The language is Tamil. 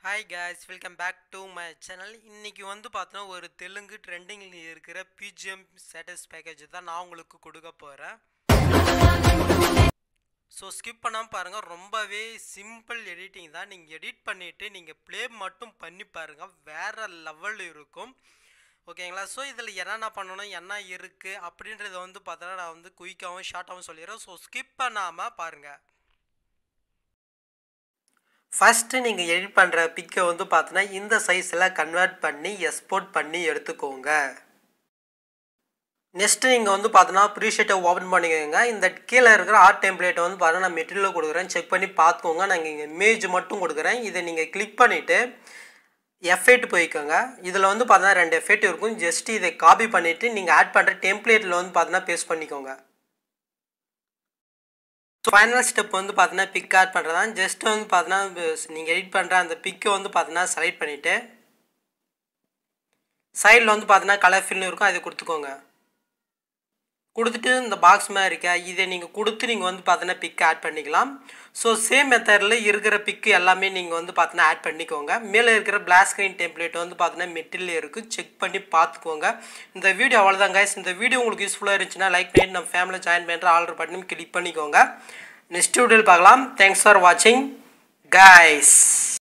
hi guys welcome back to my channel இன்னைக்கு வந்து பார்த்தோன்னா ஒரு தெலுங்கு ட்ரெண்டிங்கில் இருக்கிற பிஜிஎம் ஸ்டேட்டஸ் பேக்கேஜ் தான் நான் உங்களுக்கு கொடுக்க போகிறேன் ஸோ ஸ்கிப் பண்ணாமல் பாருங்கள் ரொம்பவே சிம்பிள் எடிட்டிங் தான் நீங்கள் எடிட் பண்ணிவிட்டு நீங்கள் ப்ளே மட்டும் பண்ணி பாருங்கள் வேறு லெவல் இருக்கும் ஓகேங்களா ஸோ இதில் என்னென்ன பண்ணணும் என்ன இருக்குது அப்படின்றத வந்து பார்த்தோன்னா நான் வந்து குயிக்காகவும் ஷார்ட்டாகவும் சொல்லிடுறேன் ஸோ ஸ்கிப் பண்ணாமல் பாருங்கள் ஃபஸ்ட்டு நீங்கள் எடிட் பண்ணுற பிக்கை வந்து பார்த்தோன்னா இந்த சைஸில் கன்வெர்ட் பண்ணி எக்ஸ்போர்ட் பண்ணி எடுத்துக்கோங்க நெக்ஸ்ட்டு நீங்கள் வந்து பார்த்தோன்னா ப்ரீஷீட்டை ஓப்பன் பண்ணிக்கோங்க இந்த கீழே இருக்கிற ஆர்ட் டெம்ப்ளேட்டை வந்து பார்த்தோன்னா நான் மெட்டீரியல் கொடுக்குறேன் செக் பண்ணி பார்த்துக்கோங்க நாங்கள் இங்கே இமேஜ் மட்டும் கொடுக்குறேன் இதை நீங்கள் கிளிக் பண்ணிவிட்டு எஃபெக்ட் போய்க்கோங்க இதில் வந்து பார்த்தோன்னா ரெண்டு எஃபெக்ட் இருக்கும் ஜஸ்ட் இதை காப்பி பண்ணிவிட்டு நீங்கள் ஆட் பண்ணுற டெம்ப்ளேட்டில் வந்து பார்த்தோன்னா பேஸ்ட் பண்ணிக்கோங்க ஸோ ஃபைனல் ஸ்டெப் வந்து பார்த்தீங்கன்னா பிக் ஆட் பண்ணுறதா ஜஸ்ட் வந்து பார்த்தீங்கன்னா நீங்கள் எடிட் பண்ணுற அந்த பிக்கை வந்து பார்த்தீங்கன்னா செலக்ட் பண்ணிவிட்டு சைடில் வந்து பார்த்தீங்கன்னா கலர் ஃபில்னு இருக்கும் அதை கொடுத்துக்கோங்க கொடுத்துட்டு இந்த பாக்ஸ் மாதிரி இருக்கா இதை நீங்கள் கொடுத்து நீங்கள் வந்து பார்த்தீங்கன்னா பிக் ஆட் பண்ணிக்கலாம் ஸோ சேம் மெத்தடில் இருக்கிற பிக்கு எல்லாமே நீங்கள் வந்து பார்த்தீங்கன்னா ஆட் பண்ணிக்கோங்க மேலே இருக்கிற பிளாக் ஸ்க்ரீன் டெம்ப்ளேட் வந்து பார்த்தீங்கன்னா மெட்டீரியல் இருக்குது செக் பண்ணி பார்த்துக்கோங்க இந்த வீடியோ அவ்வளோதான் கைஸ் இந்த வீடியோ உங்களுக்கு யூஸ்ஃபுல்லாக இருந்துச்சுன்னா லைக் பண்ணிட்டு நம்ம ஃபேமிலியில் ஜாயின் பண்ணுற ஆர்டர் பட்டனும் கிளிக் பண்ணிக்கோங்க நெக்ஸ்ட் வீடியோவில் பார்க்கலாம் தேங்க்ஸ் ஃபார் வாட்சிங் கைஸ்